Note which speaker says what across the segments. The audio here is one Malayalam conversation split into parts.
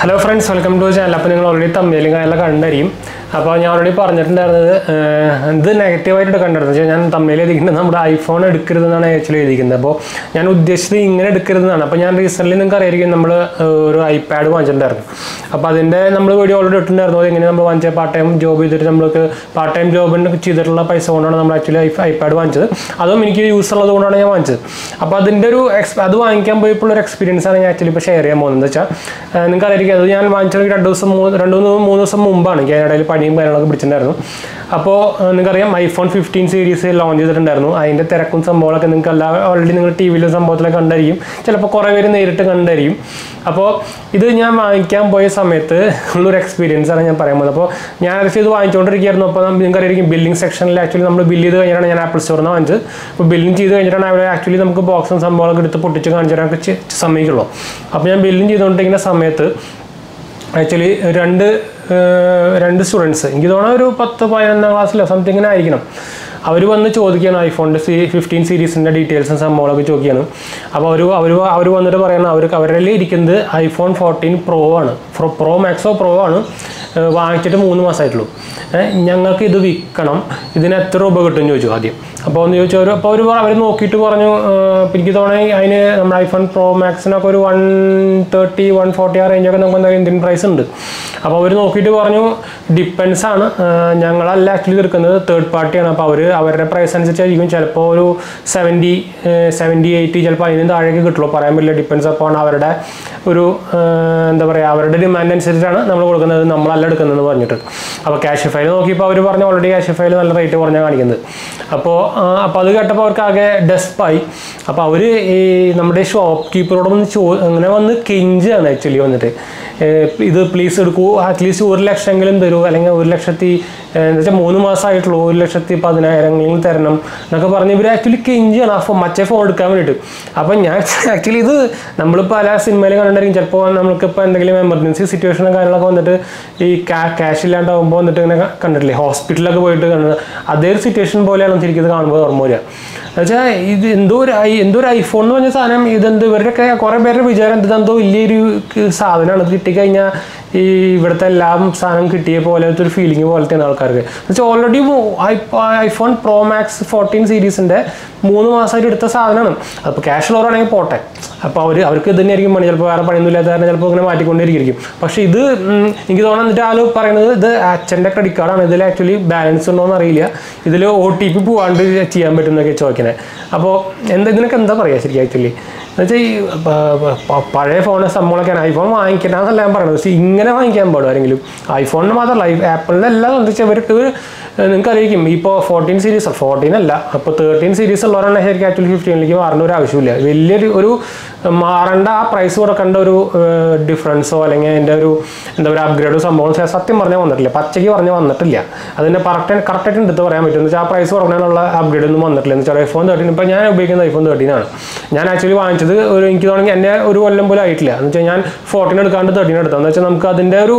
Speaker 1: hello friends welcome to channel അപ്പോൾ നിങ്ങൾ ഓൾറെഡി തമ്മിലും കാര്യമെല്ലാം കണ്ടായിരിക്കും അപ്പോൾ ഞാൻ ഓൾറെഡി പറഞ്ഞിട്ടുണ്ടായിരുന്നത് ഏഹ്, ഇത് നെഗറ്റീവായിട്ട് കണ്ടിരുന്നത് വെച്ചാൽ ഞാൻ തമ്മിൽ എഴുതിക്കുന്നത് നമ്മുടെ ഐഫോൺ എടുക്കരുതെന്നാണ് ആക്ച്വലി എഴുതിക്കുന്നത് അപ്പോൾ ഞാൻ ഉദ്ദേശിച്ചത് ഇങ്ങനെ എടുക്കരുതെന്നാണ് അപ്പോൾ ഞാൻ റീസെൻ്റ്ലി നിങ്ങൾക്ക് അറിയായിരിക്കും നമ്മൾ ഒരു ഐപാഡ് വാങ്ങിച്ചിട്ടുണ്ടായിരുന്നു അപ്പോൾ അതിൻ്റെ നമ്മൾ വീഡിയോ ഓൾറെഡി ഇട്ടിട്ടുണ്ടായിരുന്നു എങ്ങനെ നമ്മൾ വാങ്ങിച്ച പാർട്ട് ടൈം ജോബ് ചെയ്തിട്ട് നമ്മൾക്ക് പാർട്ട് ടൈം ജോബിന് ചെയ്തിട്ടുള്ള പൈസ കൊണ്ടാണ് നമ്മൾ ആക്ച്വലി ഐപാഡ് വാങ്ങിച്ചത് അതും എനിക്ക് യൂസ് ഉള്ളത് കൊണ്ടാണ് ഞാൻ വാങ്ങിച്ചത് അപ്പോൾ അതിൻ്റെ ഒരു എക്സ് അത് വാങ്ങിക്കാൻ പോയപ്പോൾ ഒരു എക്സ്പീരിയൻസ് ആണ് ഞാൻ ആക്ച്വലി ഇപ്പോൾ ഷെയർ ചെയ്യാൻ പോകുന്നത് വെച്ചാൽ നിങ്ങൾക്ക് അറിയായിരിക്കും അത് ഞാൻ വാങ്ങിച്ചത് രണ്ട് ദിവസം മൂന്ന് രണ്ട് മൂന്ന് മൂന്ന് ദിവസം മുമ്പാണ് എനിക്ക് അതിനിടയിൽ പണിയും കാര്യങ്ങളൊക്കെ പിടിച്ചിട്ടുണ്ടായിരുന്നു അപ്പോൾ നിങ്ങൾക്കറിയാം ഐഫോൺ ഫിഫ്റ്റീൻ സീരീസ് ലോഞ്ച് ചെയ്തിട്ടുണ്ടായിരുന്നു അതിൻ്റെ തിരക്കും സംഭവങ്ങളൊക്കെ നിങ്ങൾക്ക് എല്ലാ ഓൾറെഡി നിങ്ങൾ ടി വിയിലും സംഭവത്തിലൊക്കെ കണ്ടായിരിക്കും ചിലപ്പോൾ കുറേ പേര് നേരിട്ട് കണ്ടായിരിക്കും അപ്പോൾ ഇത് ഞാൻ വാങ്ങിക്കാൻ പോയ സമയത്ത് ഉള്ളൊരു എക്സ്പീരിയൻസ് ആണ് ഞാൻ പറയാൻ പോകുന്നത് അപ്പോൾ ഞാൻ ആക്ച്വലി ഇത് വാങ്ങിച്ചുകൊണ്ടിരിക്കുകയായിരുന്നു അപ്പോൾ നിങ്ങൾക്ക് അറിയായിരിക്കും ബില്ലിംഗ് സെക്ഷനിൽ ആക്ച്വലി നമ്മൾ ബില്ല് ചെയ്ത് കഴിഞ്ഞിട്ടാണ് ഞാൻ ആപ്പിൾ സ്റ്റോറിൽ നിന്ന് വാങ്ങിച്ചത് അപ്പോൾ ബില്ലിംഗ് ചെയ്ത് കഴിഞ്ഞിട്ടാണ് അവിടെ ആക്ച്വലി നമുക്ക് ബോക്സും സംഭവങ്ങളൊക്കെ എടുത്ത് പൊട്ടിച്ച് കാണിച്ചു തരാനൊക്കെ ചെ- സമ്മതിക്കുള്ളൂ അപ്പോൾ ഞാൻ ബില്ലിംഗ് ചെയ്തുകൊണ്ടിരിക്കുന്ന സമയത്ത് ആക്ച്വലി രണ്ട് ഏഹ്, രണ്ട് സ്റ്റുഡൻസ് എനിക്ക് തോന്നുന്നു ഒരു പത്ത് പതിനൊന്നാം ക്ലാസ്സിലോ സംതിങ്ങിന് ആയിരിക്കണം അവർ വന്ന് ചോദിക്കുകയാണ് ഐഫോണിൻ്റെ സി ഫിഫ്റ്റീൻ സീരീസിൻ്റെ ഡീറ്റെയിൽസും സംഭവങ്ങളൊക്കെ ചോദിക്കുകയാണ് അപ്പോൾ അവർ അവർ അവർ വന്നിട്ട് പറയുന്നത് അവർക്ക് അവരുടെ ഇരിക്കുന്നത് ഐഫോൺ ഫോർട്ടീൻ പ്രോ ആണ് പ്രോ പ്രോ മാക്സോ പ്രോ ആണ് ഏഹ്, വാങ്ങിച്ചിട്ട് മൂന്ന് മാസമായിട്ടുള്ളൂ ഏഹ്, ഞങ്ങൾക്ക് ഇത് വിൽക്കണം ഇതിന് എത്ര രൂപ കിട്ടും ചോദിച്ചു ആദ്യം അപ്പോൾ ഒന്ന് ചോദിച്ചു അവർ അപ്പോൾ അവർ അവർ നോക്കിയിട്ട് പറഞ്ഞു ഏഹ്, ഇപ്പം എനിക്ക് തോന്നുന്നത് അതിന് നമ്മുടെ ഐഫോൺ പ്രോ മാക്സിനൊക്കെ ഒരു വൺ തേർട്ടി വൺ ഫോർട്ടി ആ റേഞ്ചൊക്കെ നമുക്ക് എന്തായാലും ഇന്ത്യൻ പ്രൈസ് ഉണ്ട് അപ്പോൾ അവർ നോക്കിയിട്ട് പറഞ്ഞു ഡിപ്പെൻസ് ആണ് ഏഹ്, ഞങ്ങളല്ല ആക്ച്വലി എടുക്കുന്നത് തേർഡ് പാർട്ടിയാണ് അപ്പോൾ അവർ അവരുടെ പ്രൈസ് അനുസരിച്ചായിരിക്കും ചിലപ്പോൾ ഒരു സെവൻറ്റി സെവൻറ്റി എയ്റ്റി ചിലപ്പോൾ അതിന് താഴേക്ക് കിട്ടുള്ളൂ പറയാൻ പറ്റില്ല ഡിപ്പെൻസ് അപ്പോൾ അവരുടെ ഒരു ഏഹ്, എന്താ പറയുക അവരുടെ ഡിമാൻഡ് അനുസരിച്ചാണ് നമ്മൾ കൊടുക്കുന്നത് നമ്മളല്ല എടുക്കുന്നതെന്ന് പറഞ്ഞിട്ട് അപ്പോൾ ക്യാഷ് ഫയൽ നോക്കിയപ്പോൾ അവർ പറഞ്ഞു ഓൾറെഡി ക്യാഷ് ഫയൽ നല്ല റേറ്റ് കുറഞ്ഞാണ് കാണിക്കുന്നത് അപ്പോൾ അപ്പോൾ അത് കേട്ടപ്പോൾ അവർക്ക് ആകെ ഡെസ്പായി അപ്പോൾ അവർ ഈ നമ്മുടെ ഷോപ്പ് കീപ്പറോട് വന്ന് ചോ അങ്ങനെ വന്ന് കെഞ്ചാണ് ആക്ച്വലി വന്നിട്ട് ഏഹ് ഇത് പ്ലീസ് എടുക്കൂ അറ്റ്ലീസ്റ്റ് ഒരു ലക്ഷമെങ്കിലും തരൂ അല്ലെങ്കിൽ ഒരു ലക്ഷത്തി ഏഹ് എന്താ വെച്ചാൽ മൂന്ന് മാസമായിട്ടുള്ളൂ ഒരു ലക്ഷത്തി പതിനായിരമെങ്കിലും തരണം എന്നൊക്കെ പറഞ്ഞ് ഇവർ ആക്ച്വലി കെഞ്ചാണ് ആ ഫോൺ മറ്റേ ഫോൺ എടുക്കാൻ വേണ്ടിയിട്ട് അപ്പം ഞാൻ ആക്ച്വലി ഇത് നമ്മൾ പല സിനിമയിൽ കണ്ടിട്ടുണ്ടെങ്കിൽ ചിലപ്പോൾ നമുക്കിപ്പോൾ എന്തെങ്കിലും എമർജൻസി സിറ്റുവേഷനും കാര്യങ്ങളൊക്കെ വന്നിട്ട് ഈ ക്യാഷ് ഇല്ലാണ്ടാവുമ്പോൾ വന്നിട്ട് ഇങ്ങനെ ക- കണ്ടിട്ടില്ലേ ഹോസ്പിറ്റലൊക്കെ പോയിട്ട് കണ്ടത് അതേ ഒരു സിറ്റുവേഷൻ പോലെയാണ് ശരിക്കും ഇത് കാണുമ്പോൾ ഓർമ്മ വരിക എന്നുവെച്ചാൽ ഇത് എന്തോ ഒരു ഐ എന്തോ ഒരു ഐഫോൺ എന്ന് പറഞ്ഞ സാധനം ഇതെന്തോ ഇവരുടെയൊക്കെ കുറേ പേരുടെ വിചാരം ഇത് എന്തോ വലിയൊരു ക- സാധനമാണ് ഇത് കിട്ടിക്കഴിഞ്ഞാൽ ഈ ഇവിടുത്തെ എല്ലാം സാധനം കിട്ടിയ പോലത്തെ ഒരു ഫീലിംഗ് പോലത്തെയാണ് ആൾക്കാർക്ക് എന്നുവെച്ചാൽ already iPhone pro max fourteen സീരീസിൻ്റെ മൂന്ന് മാസമായിട്ട് എടുത്ത സാധനമാണ് അപ്പോൾ ക്യാഷ് ഉള്ളവരാണെങ്കിൽ പോട്ടെ അപ്പോൾ അവർ അവർക്ക് ഇത് തന്നെയായിരിക്കും പണി ചിലപ്പോൾ വേറെ പണിയൊന്നും ഇല്ലാത്ത കാരണം ചിലപ്പോൾ ഇങ്ങനെ മാറ്റിക്കൊണ്ടിരിക്കും പക്ഷേ ഇത് ഉം, എനിക്ക് തോന്നുന്നു എന്നിട്ട് ആൾ പറയുന്നത് ഇത് അച്ഛൻ്റെ ക്രെഡിറ്റ് കാർഡാണ് ഇതിൽ ആക്ച്വലി ബാലൻസ് ഉണ്ടോ എന്ന് അറിയില്ല ഇതിൽ ഒ ടി പി പോകാണ്ട് ചെയ്യാൻ പറ്റുമെന്നൊക്കെ ചോദിക്കണേ അപ്പോൾ എന്താ ഇതിനൊക്കെ എന്താ പറയുക ശരിക്കും ആക്ച്വലി എന്നുവെച്ചാൽ ഈ പ- പ- പ- പഴയ ഫോണ് സംഭവങ്ങളൊക്കെയാണ് ഐഫോൺ വാങ്ങിക്കണമെന്നല്ല ഞാൻ പറയുന്നത് പക്ഷേ ഇങ്ങനെ വാങ്ങിക്കാൻ പാടും ആരെങ്കിലും ഐഫോണിന് മാത്രമല്ല ഐ ആപ്പിളിൻ്റെ എല്ലാം എന്താ വെച്ചാൽ ഇവർക്ക് നിങ്ങൾക്ക് അറിയിക്കും ഇപ്പോൾ ഫോർട്ടീൻ സീരീസ് ഫോർട്ടീൻ അല്ല അപ്പോൾ തേർട്ടീൻ സീരീസ് ഉള്ളവരാണ് ശരിക്കും ആക്ച്വലി ഫിഫ്റ്റീനിലേക്ക് മാറേണ്ട ഒരു ആവശ്യമില്ല വലിയൊരു ഒരു മാറേണ്ട ആ പ്രൈസ് കൊടുക്കേണ്ട ഒരു ഡിഫറൻസോ അല്ലെങ്കിൽ അതിൻ്റെ ഒരു എന്താ പറയുക അപ്ഗ്രേഡോ സംഭവം സ- സത്യം പറഞ്ഞാൽ വന്നിട്ടില്ല പച്ചയ്ക്ക് പറഞ്ഞാൽ വന്നിട്ടില്ല അതിൻ്റെ കറക്റ്റ് കറക്റ്റായിട്ട് എടുത്ത് പറയാൻ പറ്റും എന്ന് വെച്ചാൽ ആ പ്രൈസ് കുറഞ്ഞാലുള്ള അപ്ഗ്രേഡ് ഒന്നും വന്നിട്ടില്ല എന്ന് വെച്ചാൽ ഐഫോൺ തേർട്ടീൻ ഇപ്പോൾ ഞാൻ ഉപയോഗിക്കുന്നത് ഐഫോൺ തേർട്ടീൻ ആണ് ഞാൻ ആക്ച്വലി വാങ്ങിച്ചത് ഒരു എനിക്ക് തോന്നുന്നെങ്കിൽ എന്നെ ഒരു കൊല്ലം പോലും ആയിട്ടില്ല എന്ന് വെച്ചാൽ ഞാൻ ഫോർട്ടീൻ എടുക്കാണ്ട് തേർട്ടീൻ എടുത്തത് എന്ന് വെച്ചാൽ നമുക്ക് അതിൻ്റെ ഒരു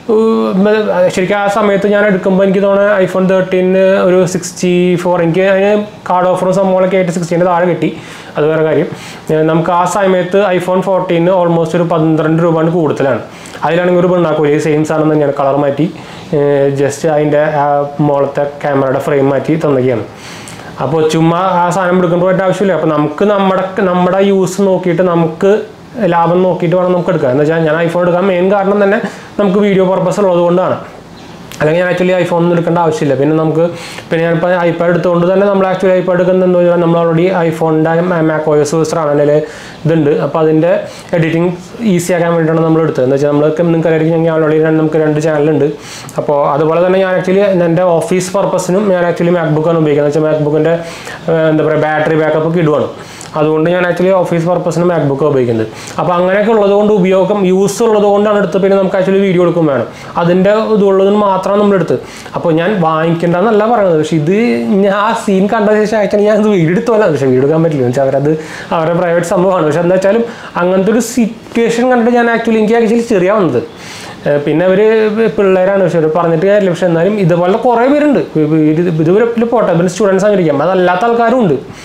Speaker 1: ഉം, ശരിക്കും ആ സമയത്ത് ഞാൻ എടുക്കുമ്പോൾ എനിക്ക് തോന്നുന്നത് ഐഫോൺ തേർട്ടീന് ഒരു സിക്സ്റ്റി ഫോർ എനിക്ക് അതിന് കാർഡ് ഓഫറും സംഭവങ്ങളൊക്കെ ആയിട്ട് സിക്സ്റ്റീൻ്റെ താഴെ കിട്ടി അത് വേറെ കാര്യം ഏഹ് നമുക്ക് ആ സമയത്ത് ഐഫോൺ ഫോർട്ടീന് ഓൾമോസ്റ്റ് ഒരു പന്ത്രണ്ട് രൂപ കൂടുതലാണ് അതിലാണെങ്കിൽ ഒരു പെണ്ണാക്കൂല സെയിം സാധനം തന്നെയാണ് കളർ മാറ്റി ജസ്റ്റ് അതിൻ്റെ ആ മുകളത്തെ ക്യാമറയുടെ ഫ്രെയിം മാറ്റി തന്നൊക്കെയാണ് അപ്പോൾ ചുമ്മാ ആ സാധനം എടുക്കേണ്ട ആവശ്യമില്ല അപ്പോൾ നമുക്ക് നമ്മുടെ നമ്മുടെ യൂസ് നോക്കിയിട്ട് നമുക്ക് ലാഭം നോക്കിയിട്ട് വേണം നമുക്ക് എടുക്കാൻ എന്ന് വെച്ചാൽ ഞാൻ ഐഫോൺ എടുക്കാൻ മെയിൻ കാരണം തന്നെ നമുക്ക് വീഡിയോ പർപ്പസ് ഉള്ളത് കൊണ്ടാണ് അല്ലെങ്കിൽ ഞാൻ ആക്ച്വലി ഐഫോൺ ഒന്നും എടുക്കേണ്ട ആവശ്യമില്ല പിന്നെ നമുക്ക് പിന്നെ ഞാനിപ്പോൾ ഐപാഡ് എടുത്തുകൊണ്ട് തന്നെ നമ്മൾ ആക്ച്വലി ഐപാഡ് എടുക്കുന്നത് എന്താ വെച്ചാൽ നമ്മൾ ഓൾറെഡി ഐഫോണിൻ്റെ മാക് ഓയസ് യൂസറാണ് അതിൽ ഇതുണ്ട് അപ്പോൾ അതിൻ്റെ എഡിറ്റിംഗ് ഈസി ആക്കാൻ വേണ്ടിയിട്ടാണ് നമ്മൾ എടുത്തത് എന്ന് വെച്ചാൽ നമ്മൾക്ക് നിങ്ങൾക്ക് അറിയായിരിക്കും ഞാൻ ഓൾറെഡി നമുക്ക് രണ്ട് ചാനലുണ്ട് അപ്പോൾ അതുപോലെ തന്നെ ഞാൻ ആക്ച്വലി എൻ്റെ ഓഫീസ് പർപ്പസിനും ഞാൻ ആക്ച്വലി മാക്ബുക്കാണ് ഉപയോഗിക്കുന്നത് എന്ന് വെച്ചാൽ മാക്ബുക്കിൻ്റെ എന്താ പറയുക ബാറ്ററി ബാക്കപ്പ് ഒക്കെ ഇടുവാണ് അതുകൊണ്ട് ഞാൻ ആക്ച്വലി ഓഫീസ് പർപ്പസിന് മാക്ബുക്ക് ഉപയോഗിക്കുന്നത് അപ്പോൾ അങ്ങനെയൊക്കെ ഉള്ളതുകൊണ്ട് ഉപയോഗം യൂസ് ഉള്ളത് കൊണ്ടാണ് എടുത്ത് പിന്നെ നമുക്ക് ആക്ച്വലി വീഡിയോ എടുക്കും വേണം അതിൻ്റെ ഇതുള്ളതിന് മാത്രമാണ് നമ്മൾ എടുത്ത് അപ്പോൾ ഞാൻ വാങ്ങിക്കേണ്ടെന്നല്ല പറയുന്നത് പക്ഷേ ഇത് ഞാൻ ആ സീൻ കണ്ട ശേഷം ആക്ച്വലി ഞാൻ ഇത് വീഡിയോ എടുത്തോല്ല പക്ഷേ വീഡിയോ എടുക്കാൻ പറ്റില്ല എന്ന് വെച്ചാൽ അവരത് അവരുടെ പ്രൈവറ്റ് സംഭവമാണ് പക്ഷെ എന്താ വെച്ചാലും അങ്ങനത്തെ ഒരു സിറ്റുവേഷൻ കണ്ടിട്ട് ഞാൻ ആക്ച്വലി എനിക്ക് ആക്ച്വലി ചെറിയ വന്നത് ഏഹ് പിന്നെ അവർ പിള്ളേരാണ് പക്ഷെ അവർ പറഞ്ഞിട്ട് കാര്യമില്ല പക്ഷെ എന്നാലും ഇതുപോലെ കുറേ പേരുണ്ട് ഇത് ഇതുവരെ പോട്ടെ പിന്നെ സ്റ്റുഡൻസ് ആയിരിക്കാം അതല്ലാത്ത ആൾക്കാരും ഉണ്ട്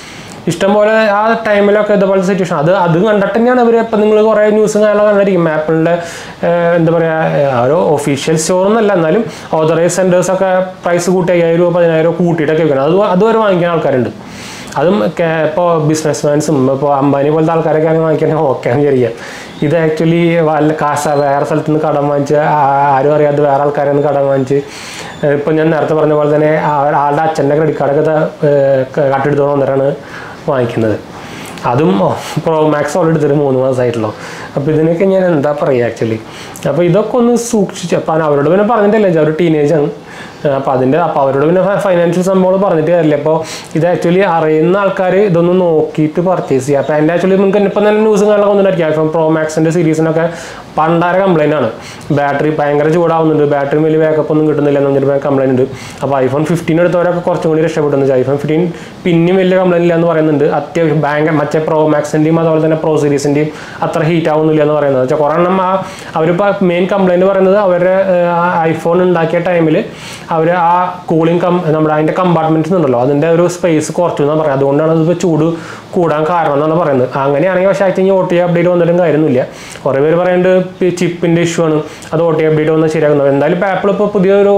Speaker 1: ഇഷ്ടംപോലെ ആ ടൈമിലൊക്കെ ഇതുപോലത്തെ സിറ്റുവേഷൻ അത് അത് കണ്ടിട്ട് തന്നെയാണ് ഇവർ ഇപ്പം നിങ്ങൾ കുറേ ന്യൂസും കാര്യങ്ങളൊക്കെ കണ്ടിരിക്കും ആപ്പിളിൻ്റെ എന്താ പറയുക ഒരു ഒഫീഷ്യൽ സ്റ്റോർ എന്നല്ല എന്നാലും ഓതറൈസ് സെൻറ്റേഴ്സൊക്കെ പ്രൈസ് കൂട്ടി അയ്യായിരം രൂപ പതിനായിരം രൂപ കൂട്ടിയിട്ടൊക്കെ വെക്കണം അത് അതുവരെ വാങ്ങിക്കുന്ന ആൾക്കാരുണ്ട് അതും ഇപ്പോൾ ബിസിനസ് മാൻസും ഇപ്പോൾ അംബാനി പോലത്തെ ആൾക്കാരൊക്കെയാണ് വാങ്ങിക്കണമെങ്കിൽ ഓക്കെ എന്ന് വിചാരിക്കാം ഇത് ആക്ച്വലി വല്ല കാശ വേറെ സ്ഥലത്ത് നിന്ന് കടം വാങ്ങിച്ച് ആ- ആരും അറിയാതെ വേറെ ആൾക്കാരിൽ നിന്ന് കടം വാങ്ങിച്ച് ഇപ്പം ഞാൻ നേരത്തെ പറഞ്ഞ പോലെ തന്നെ ആ- ആളുടെ അച്ഛൻ്റെ ക്രെഡിറ്റ് കാർഡൊക്കെ കട്ടെടുത്ത് വന്നിട്ടാണ് വാങ്ങിക്കുന്നത് അതും പ്രോ മാക്സ് ഓൾറെഡി എടുത്തിട്ട് മൂന്ന് മാസമായിട്ടുള്ളൂ അപ്പോൾ ഇതിനൊക്കെ ഞാൻ എന്താ പറയുക ആക്ച്വലി അപ്പോൾ ഇതൊക്കെ ഒന്ന് സൂക്ഷിച്ച് അപ്പോൾ അവരോട് പിന്നെ പറഞ്ഞിട്ടില്ല അവർ ടീനേജാണ് അപ്പോൾ അതിൻ്റെ അപ്പോൾ അവരോട് പിന്നെ ഫൈനാൻഷ്യൽ സംഭവങ്ങൾ പറഞ്ഞിട്ട് കാര്യമില്ല അപ്പോൾ ഇത് ആക്ച്വലി അറിയുന്ന ആൾക്കാർ ഇതൊന്ന് നോക്കിയിട്ട് പർച്ചേസ് ചെയ്യുക അപ്പോൾ എൻ്റെ ആക്ച്വലി നിങ്ങൾക്ക് ഇപ്പം തന്നെ ന്യൂസും കാര്യങ്ങളൊക്കെ ഒന്നുണ്ടായിരിക്കും ഐഫോൺ പ്രോ മാക്സിൻ്റെ സീരീസിനൊക്കെ പണ്ടാര കംപ്ലൈൻ്റ് ആണ് ബാറ്ററി ഭയങ്കര ചൂടാവുന്നുണ്ട് ബാറ്ററി വലിയ ബാക്കപ്പ് ഒന്നും കിട്ടുന്നില്ല എന്ന് പറഞ്ഞിട്ട് കംപ്ലൈൻറ്റ് ഉണ്ട് അപ്പോൾ ഐഫോൺ ഫിഫ്റ്റീൻ എടുത്തവരൊക്കെ കുറച്ചും കൂടി രക്ഷപ്പെടുന്നു വെച്ചാൽ ഐഫോൺ ഫിഫ്റ്റീൻ പിന്നെയും വലിയ കംപ്ലൈൻറ്റ് ഇല്ല എന്ന് പറയുന്നുണ്ട് അത്യാവശ്യം ഭയങ്കര മറ്റേ പ്രോ മാക്സിൻ്റെയും അതുപോലെ തന്നെ പ്രോ സീരീസിൻ്റെയും അത്ര ഹീറ്റ് ആവുന്നില്ല എന്ന് പറയുന്നത് വെച്ചാൽ കുറേ എണ്ണം ആ അവരിപ്പോൾ മെയിൻ കംപ്ലൈൻറ്റ് പറയുന്നത് അവരുടെ ഐഫോൺ ഉണ്ടാക്കിയ ടൈമിൽ അവർ ആ കൂളിംഗ് കം നമ്മുടെ അതിൻ്റെ കമ്പാർട്ട്മെൻറ്റ്സ് ഉണ്ടല്ലോ അതിൻ്റെ ഒരു സ്പേസ് കുറച്ചു എന്നാണ് പറയുന്നത് അതുകൊണ്ടാണ് ഇതിപ്പോൾ ചൂട് കൂടാൻ കാരണം എന്നാണ് പറയുന്നത് അങ്ങനെയാണെങ്കിൽ പക്ഷേ ആക്ച്വലി ഒ ടി അപ്ഡേറ്റ് വന്നിട്ടും കാര്യമൊന്നുമില്ല കുറേ പേര് പറയുന്നുണ്ട് ചിപ്പിൻ്റെ ഇഷ്യൂ ആണ് അത് ഒ ടി അപ്ഡേറ്റ് വന്ന് ശരിയാക്കുന്നത് എന്തായാലും ഇപ്പോൾ ആപ്പിൾ ഇപ്പോൾ പുതിയൊരു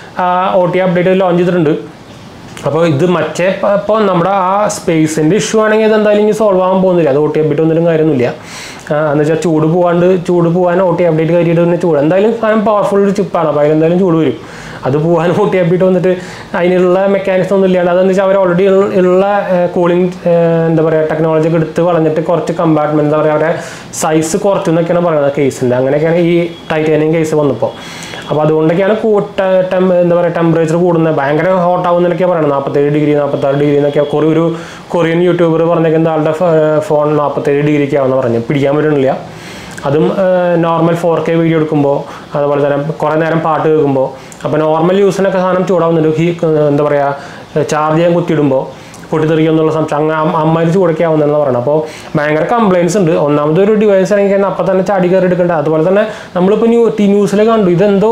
Speaker 1: ഒ ടി അപ്ഡേറ്റ് ലോഞ്ച് ചെയ്തിട്ടുണ്ട് അപ്പോൾ ഇത് മറ്റേ ഇപ്പോൾ നമ്മുടെ ആ സ്പേസിൻ്റെ ഇഷ്യൂ ആണെങ്കിൽ ഇത് എന്തായാലും ഇനി സോൾവ് ആകാൻ പോകുന്നില്ല അത് ഒ ടി അപ്ഡേറ്റ് ഒന്നിനും കാര്യമൊന്നുമില്ല എന്ന് വെച്ചാൽ ചൂട് പോകാണ്ട് ചൂട് പോകാൻ ഒ ടി അപ്ഡേറ്റ് കയറിയിട്ട് പിന്നെ ചൂട് എന്തായാലും സാധനം പവർഫുൾ ഒരു ചിപ്പാണ് അപ്പോൾ അതിലെന്തായാലും ചൂട് വരും അത് പോകാൻ ഒ ടി അപ്ഡേറ്റ് വന്നിട്ട് അതിനുള്ള മെക്കാനിസം ഒന്നും ഇല്ലാണ്ട് അതെന്ന് വെച്ചാൽ അവർ ഓൾറെഡി ഉള്ള കൂളിംഗ് എന്താ പറയുക ടെക്നോളജി ഒക്കെ എടുത്ത് വളഞ്ഞിട്ട് കുറച്ച് കമ്പാർട്ട്മെൻറ്റ് എന്താ പറയുക അവരുടെ സൈസ് കുറച്ചു എന്നൊക്കെയാണ് പറയുന്നത് കേസിൻ്റെ അങ്ങനെയൊക്കെയാണ് ഈ ടൈറ്റാനിയം കേസ് വന്നപ്പോൾ അപ്പോൾ അതുകൊണ്ടൊക്കെയാണ് കൂട്ട ടെം എന്താ പറയുക ടെമ്പറേച്ചർ കൂടുന്നത് ഭയങ്കര ഹോട്ട് ആവുന്നതൊക്കെയാണ് പറയുന്നത് നാൽപ്പത്തേഴ് ഡിഗ്രി നാൽപ്പത്താറ് ഡിഗ്രി എന്നൊക്കെ കുറേ ഒരു കൊറിയൻ യൂട്യൂബർ പറഞ്ഞേക്കുന്ന ആളുടെ ഫോൺ നാൽപ്പത്തേഴ് ഡിഗ്രിക്ക് ആവുന്ന പറഞ്ഞു പിടിക്കാൻ പറ്റുന്നില്ല അതും നോർമൽ ഫോർ കെ വീഡിയോ എടുക്കുമ്പോൾ അതുപോലെ തന്നെ കുറേ നേരം പാട്ട് കേൾക്കുമ്പോൾ അപ്പോൾ നോർമൽ യൂസിനൊക്കെ സാധനം ചൂടാവുന്നുണ്ട് ഹീ എന്താ പറയുക ചാർജ് ചെയ്യാൻ കുത്തിയിടുമ്പോൾ പൊട്ടിത്തെറിക്കും എന്നുള്ള സംശയം അങ്ങ് അം- അമ്മാതിരി ചൂടൊക്കെ ആവുന്നതെന്ന് പറയണം അപ്പോൾ ഭയങ്കര കംപ്ലയിൻസ് ഉണ്ട് ഒന്നാമത് ഒരു ഡിവൈസ് ആണെങ്കിൽ കഴിഞ്ഞാൽ അപ്പം തന്നെ ചാടി കയറി എടുക്കേണ്ട അതുപോലെ തന്നെ നമ്മളിപ്പോൾ ന്യൂ ടി ന്യൂസിൽ കണ്ടു ഇതെന്തോ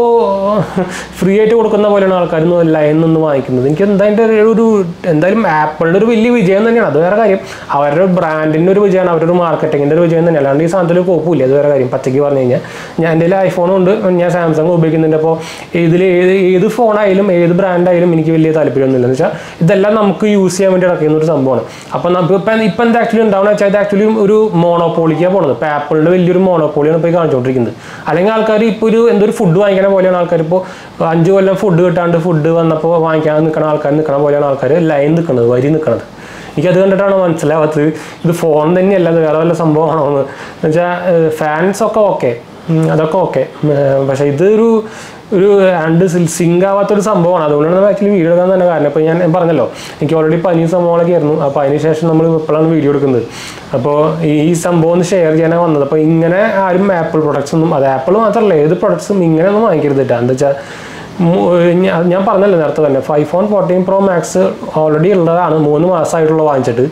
Speaker 1: ഫ്രീ ആയിട്ട് കൊടുക്കുന്ന പോലെയാണ് ആൾക്കാരൊന്നും ലൈനിൽ നിന്ന് വാങ്ങിക്കുന്നത് എനിക്ക് എന്താ അതിൻ്റെ ഒരു ഒരു എന്തായാലും ആപ്പിളിൻ്റെ ഒരു വലിയ വിജയം തന്നെയാണ് അത് വേറെ കാര്യം അവരുടെ ബ്രാൻഡിൻ്റെ ഒരു വിജയമാണ് അവരുടെ ഒരു മാർക്കറ്റിങ്ങിൻ്റെ ഒരു വിജയം തന്നെയാണ് അല്ലാണ്ട് ഈ സാധനത്തിൽ ഒരു കോപ്പില്ല അത് വേറെ കാര്യം പച്ചയ്ക്ക് പറഞ്ഞു കഴിഞ്ഞാൽ ഞാൻ എൻ്റെ ഐഫോണും ഉണ്ട് ഞാൻ സാംസങ് ഉപയോഗിക്കുന്നുണ്ട് അപ്പോൾ ഇതിൽ ഏത് ഏത് ഫോണായാലും ഏത് ബ്രാൻഡായാലും എനിക്ക് വലിയ താല്പര്യമൊന്നുമില്ല എന്ന് വെച്ചാൽ ഇതെല്ലാം നമുക്ക് യൂസ് ചെയ്യാൻ വേണ്ടി ഇറക്കുന്ന ഒരു സംഭവമാണ് അപ്പോൾ നമുക്ക് ഇപ്പം ഇപ്പം എന്താ ആക്ച്വലി ഉണ്ടാവുന്ന വെച്ചാൽ ഇത് ആക്ച്വലി ഒരു മോണോപോളിക്കാണ് പോകുന്നത് ഇപ്പോൾ ആപ്പിളിൻ്റെ വലിയൊരു മോണോപോളിയാണ് ഇപ്പോൾ ഈ കാണിച്ചുകൊണ്ടിരിക്കുന്നത് അല്ലെങ്കിൽ ആൾക്കാർ ഇപ്പോൾ ഒരു എന്തൊരു ഫുഡ് വാങ്ങിക്കണ പോലെയാണ് ആൾക്കാർ ഇപ്പോൾ അഞ്ച് കൊല്ലം ഫുഡ് കിട്ടാണ്ട് ഫുഡ് വന്നപ്പോൾ വാങ്ങിക്കാൻ നിൽക്കുന്ന ആൾക്കാർ നിൽക്കണ പോലെയാണ് ആൾക്കാർ ലൈൻ നിൽക്കുന്നത് വരി നിൽക്കുന്നത് എനിക്കത് കണ്ടിട്ടാണ് മനസ്സിലാവാത്തത് ഇത് ഫോൺ തന്നെയല്ല അത് വേറെ വല്ല സംഭവമാണോ എന്ന് വെച്ചാൽ ഫാൻസ് ഒക്കെ ഓക്കെ അതൊക്കെ ഓക്കെ പക്ഷേ ഇതൊരു ഒരു രണ്ട് സിങ്ക് ആവാത്തൊരു സംഭവമാണ് അതുകൊണ്ടാണ് ആക്ച്വലി വീഡിയോ എടുക്കാൻ തന്നെ കാരണം ഇപ്പോൾ ഞാൻ പറഞ്ഞല്ലോ എനിക്ക് ഓൾറെഡി പനിയും സംഭവങ്ങളൊക്കെ ആയിരുന്നു അപ്പോൾ അതിന് ശേഷം നമ്മൾ ഇപ്പോഴാണ് വീഡിയോ എടുക്കുന്നത് അപ്പോൾ ഈ സംഭവം ഒന്ന് ഷെയർ ചെയ്യാനാണ് വന്നത് അപ്പോൾ ഇങ്ങനെ ആരും ആപ്പിൾ പ്രൊഡക്ട്സ് ഒന്നും അത് ആപ്പിൾ മാത്രമല്ല ഏത് പ്രൊഡക്ട്സും ഇങ്ങനെ ഒന്നും വാങ്ങിക്കരുത് കേട്ടോ എന്താ വെച്ചാൽ മൂ- ഞാ- ഞാൻ പറഞ്ഞല്ലോ നേരത്തെ തന്നെ five phone fourteen pro max already ഉള്ളതാണ് മൂന്ന് മാസമായിട്ടുള്ള വാങ്ങിച്ചിട്ട്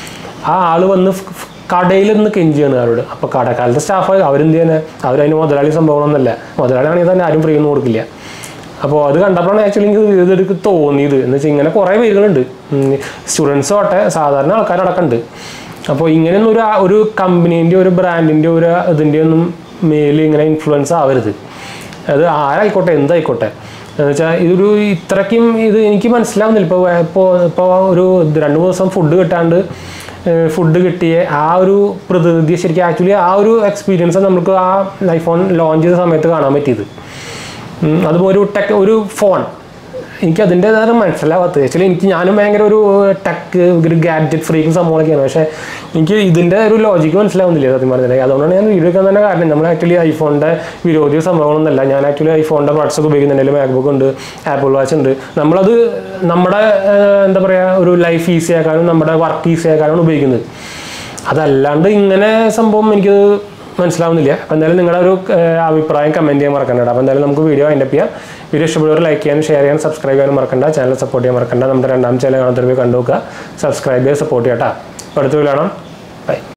Speaker 1: ആ ആൾ വന്ന് ഫ്- ഫ് കടയിൽ നിന്ന് കെഞ്ചിയാണ് അവരോട് അപ്പോൾ കടക്കാലത്തെ സ്റ്റാഫ് അവരെന്ത് ചെയ്യാൻ അവരതിന് മുതലാളി സംഭവങ്ങളൊന്നുമല്ല മുതലാളിയാണെങ്കിൽ തന്നെ ആരും ഫ്രീ ഒന്നും കൊടുക്കില്ല അപ്പോൾ അത് കണ്ടപ്പോഴാണ് ആക്ച്വലി എനിക്ക് ഇതെടുക്ക് തോന്നിയത് എന്ന് വെച്ചാൽ ഇങ്ങനെ കുറേ പേരുകളുണ്ട് സ്റ്റുഡൻസ് തൊട്ടെ സാധാരണ ആൾക്കാരടക്കം ഉണ്ട് അപ്പോൾ ഇങ്ങനെയൊന്നും ഒരു ആ- ഒരു കമ്പനീൻ്റെ ഒരു ബ്രാൻഡിൻ്റെ ഒരു ഇതിൻ്റെ ഒന്നും മേലിൽ ഇങ്ങനെ ഇൻഫ്ലുവൻസ് ആവരുത് അത് ആരായിക്കോട്ടെ എന്തായിക്കോട്ടെ എന്ന് വെച്ചാൽ ഇതൊരു ഇത്രയ്ക്കും ഇത് എനിക്ക് മനസ്സിലാവുന്നില്ല ഇപ്പോൾ ഇപ്പോൾ ഇപ്പോൾ ഒരു രണ്ട് മൂന്ന് ദിവസം ഫുഡ് കിട്ടാണ്ട് ഫുഡ് കിട്ടിയ ആ ഒരു പ്രതിനിധി ശരിക്കും ആക്ച്വലി ആ ഒരു എക്സ്പീരിയൻസ് നമുക്ക് ആ ഐഫോൺ ലോഞ്ച് ചെയ്ത സമയത്ത് കാണാൻ പറ്റിയത് ഉം, അതും ഒരു ടെക് ഒരു ഫോൺ എനിക്ക് അതിൻ്റെതാണ് മനസ്സിലാവാത്തത് ആക്ച്വലി എനിക്ക് ഞാനും ഭയങ്കര ഒരു ടെക് ഒരു ഗാഡ്ജറ്റ് ഫ്രീക്കും സംഭവമൊക്കെയാണ് പക്ഷേ എനിക്ക് ഇതിൻ്റെ ഒരു ലോജിക്ക് മനസ്സിലാവുന്നില്ല സത്യം പറഞ്ഞിട്ടുണ്ടെങ്കിൽ അതുകൊണ്ടാണ് ഞാൻ വീഡിയോ എടുക്കാൻ തന്നെ കാരണം നമ്മൾ ആക്ച്വലി ഐഫോണിൻ്റെ വിരോധി സംഭവങ്ങളൊന്നുമല്ല ഞാൻ ആക്ച്വലി ഐഫോണിൻ്റെ പ്രോഡക്ട്സ് ഒക്കെ ഉപയോഗിക്കുന്നുണ്ട് മാക്ബുക്ക് ഉണ്ട് ആപ്പിൾ വാച്ച് ഉണ്ട് നമ്മളത് നമ്മുടെ ഏഹ്, എന്താ പറയുക ഒരു ലൈഫ് ഈസി ആക്കാനും നമ്മുടെ വർക്ക് ഈസി ആക്കാനാണ് ഉപയോഗിക്കുന്നത് അതല്ലാണ്ട് ഇങ്ങനെ സംഭവം എനിക്ക് മനസ്സിലാവുന്നില്ല അപ്പോൾ എന്തായാലും നിങ്ങളുടെ ഒരു ഏഹ്, അഭിപ്രായം കമൻറ്റ് ചെയ്യാൻ മറക്കണ്ട അപ്പോൾ എന്തായാലും നമുക്ക് വീഡിയോ അതിൻ്റെ ചെയ്യാം വീഡിയോ ഇഷ്ടപ്പെട്ടവർ ലൈക്ക് ചെയ്യാനും ഷെയർ ചെയ്യാനും സബ്സ്ക്രൈബ് ചെയ്യാനും മറക്കണ്ട ചാനൽ സപ്പോർട്ട് ചെയ്യാൻ മറക്കണ്ട നമ്മുടെ രണ്ടാം ചാനൽ കാണാൻ കണ്ടു നോക്കുക സബ്സ്ക്രൈബ് ചെയ്യുക സപ്പോർട്ട് ചെയ്യാം കേട്ടോ അപ്പോൾ അടുത്ത വീഡിയോ കാണാം ബൈ